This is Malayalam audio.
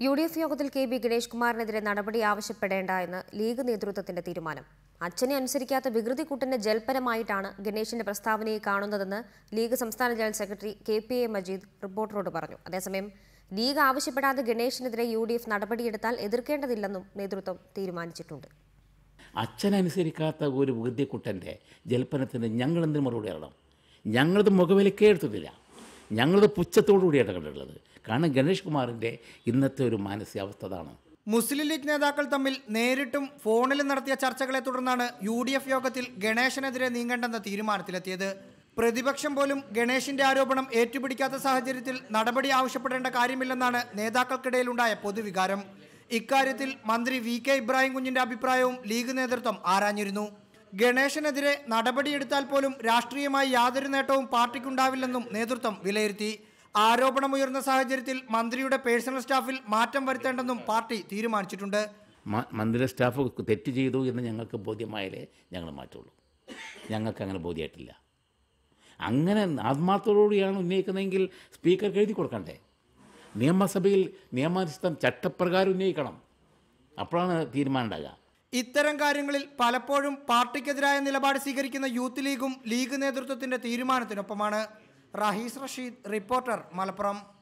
യു ഡി എഫ് യോഗത്തിൽ കെ ബി ഗണേഷ് കുമാറിനെതിരെ നടപടി ആവശ്യപ്പെടേണ്ട എന്ന് ലീഗ് നേതൃത്വത്തിന്റെ തീരുമാനം അച്ഛനെ അനുസരിക്കാത്ത വികൃതി കൂട്ടിന്റെ ജൽപ്പനമായിട്ടാണ് ഗണേഷിന്റെ പ്രസ്താവനയെ കാണുന്നതെന്ന് ലീഗ് സംസ്ഥാന general secretary K P A Majeed റിപ്പോർട്ടറോട് പറഞ്ഞു അതേസമയം ലീഗ് ആവശ്യപ്പെടാതെ ഗണേഷിനെതിരെ യു ഡി എഫ് നടപടിയെടുത്താൽ എതിർക്കേണ്ടതില്ലെന്നും നേതൃത്വം തീരുമാനിച്ചിട്ടുണ്ട് അച്ഛനനുസരിക്കാത്ത ഒരു വികൃതിക്കുട്ടൻ്റെ ജൽപ്പനത്തിന് ഞങ്ങളെന്തിന് മറുപടി പറയണം ഞങ്ങളത് മുഖവിലക്കേ എടുത്തിട്ടില്ല ഞങ്ങളത് പുച്ഛത്തോടു കൂടിയാണ് കണ്ടിട്ടുള്ളത് കാരണം ഗണേഷ് കുമാറിൻ്റെ ഇന്നത്തെ ഒരു മാനസികാവസ്ഥ അതാണ് മുസ്ലിം ലീഗ് നേതാക്കൾ തമ്മിൽ നേരിട്ടും ഫോണിലും നടത്തിയ ചർച്ചകളെ തുടർന്നാണ് യു ഡി എഫ് യോഗത്തിൽ ഗണേശനെതിരെ നീങ്ങേണ്ടെന്ന തീരുമാനത്തിലെത്തിയത് പ്രതിപക്ഷം പോലും ഗണേഷിന്റെ ആരോപണം ഏറ്റുപിടിക്കാത്ത സാഹചര്യത്തിൽ നടപടി ആവശ്യപ്പെടേണ്ട കാര്യമില്ലെന്നാണ് നേതാക്കൾക്കിടയിലുണ്ടായ പൊതുവികാരം ഇക്കാര്യത്തിൽ മന്ത്രി വി കെ ഇബ്രാഹിം കുഞ്ഞിന്റെ അഭിപ്രായവും ലീഗ് നേതൃത്വം ആരാഞ്ഞിരുന്നു ഗണേശനെതിരെ നടപടിയെടുത്താൽ പോലും രാഷ്ട്രീയമായി യാതൊരു നേട്ടവും പാർട്ടിക്കുണ്ടാവില്ലെന്നും നേതൃത്വം വിലയിരുത്തി ആരോപണമുയർന്ന സാഹചര്യത്തിൽ മന്ത്രിയുടെ പേഴ്സണൽ സ്റ്റാഫിൽ മാറ്റം വരുത്തേണ്ടെന്നും പാർട്ടി തീരുമാനിച്ചിട്ടുണ്ട് മ- മന്ത്രി സ്റ്റാഫ് തെറ്റ് ചെയ്തു എന്ന് ഞങ്ങൾക്ക് ബോധ്യമായാലേ ഞങ്ങൾ മാറ്റുള്ളൂ ഞങ്ങൾക്ക് അങ്ങനെ ബോധ്യമായിട്ടില്ല അങ്ങനെ ആത്മാർത്ഥതയോടെയാണ് ഉന്നയിക്കുന്നതെങ്കിൽ സ്പീക്കർക്ക് എഴുതി കൊടുക്കണ്ടേ നിയമസഭയിൽ നിയമാനുസൃതം ചട്ടപ്രകാരം ഉന്നയിക്കണം അപ്പോഴാണ് തീരുമാനം ഉണ്ടാകുക ഇത്തരം കാര്യങ്ങളിൽ പലപ്പോഴും പാർട്ടിക്കെതിരായ നിലപാട് സ്വീകരിക്കുന്ന യൂത്ത് ലീഗും ലീഗ് നേതൃത്വത്തിന്റെ തീരുമാനത്തിനൊപ്പമാണ് റഹീസ് റഷീദ് റിപ്പോർട്ടർ മലപ്പുറം